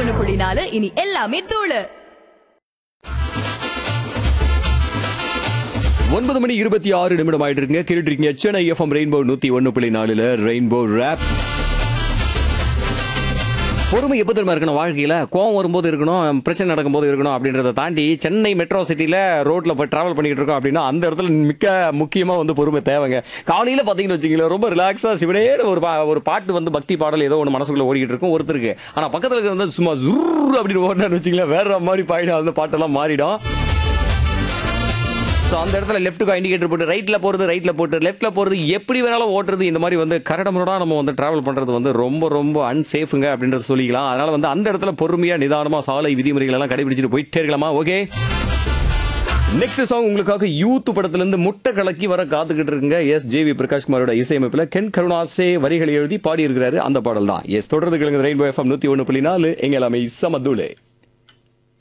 ஒண்ணு புள்ளி நாலு இனி எல்லாமே தூளு ஒன்பது மணி இருபத்தி ஆறு நிமிடம் ஆயிட்டு இருக்குங்க கேட்டுட்டு இருக்கீங்க சென்னை எஃப்எம் ரெயின்போ நூத்தி ஒன்னு புள்ளி நாலுல ரெயின்போ ரேப் பொறுமை எப்போ தெரியுமா இருக்கணும் வாழ்க்கையில கோவம் வரும்போது இருக்கணும் பிரச்சனை நடக்கும்போது இருக்கணும் அப்படின்றத தாண்டி சென்னை மெட்ரோ சிட்டில ரோட்ல போய் டிராவல் பண்ணிட்டு இருக்கோம் அப்படின்னா அந்த இடத்துல மிக்க முக்கியமா வந்து பொறுமை தேவைங்க காலையில பாத்தீங்கன்னு வச்சுங்களேன் ரொம்ப ரிலாக்ஸா சிவனேட ஒரு பா- ஒரு பாட்டு வந்து பக்தி பாடல் ஏதோ ஒன்று மனசுக்குள்ள ஓடிக்கிட்டு இருக்கும் ஒருத்தருக்கு ஆனா பக்கத்துல இருக்கிறது சும்மா ஜுர் அப்படின்னு ஓடினான்னு வச்சுங்களேன் வேற மாதிரி பாயிடும் அந்த பாட்டெல்லாம் மாறிடும் ஸோ அந்த இடத்துல லெஃப்ட்டுக்கு இண்டிகேட்டர் போட்டு ரைட்டில் போகிறது ரைட்டில் போட்டு லெஃப்ட்டில் போகிறது எப்படி வேணாலும் ஓட்டுறது இந்த மாதிரி வந்து கரடமுரடாக நம்ம வந்து டிராவல் பண்ணுறது வந்து ரொம்ப ரொம்ப அன்சேஃபுங்க அப்படின்றத சொல்லிக்கலாம் அதனால் வந்து அந்த இடத்துல பொறுமையாக நிதானமாக சாலை விதிமுறைகள் எல்லாம் கடைபிடிச்சிட்டு போயிட்டே இருக்கலாமா ஓகே நெக்ஸ்ட் சாங் உங்களுக்காக யூத் படத்துல இருந்து முட்டை கலக்கி வர காத்துக்கிட்டு இருக்குங்க எஸ் ஜே வி பிரகாஷ் குமாரோட இசையமைப்புல கென் கருணாசே வரிகளை எழுதி பாடி இருக்கிறாரு அந்த பாடல் தான் எஸ் தொடர்ந்து கிழங்கு ரெயின்போ எஃப்எம் நூத்தி ஒன்று புள்ளி நாலு எங்க எல்லாமே சமதுலே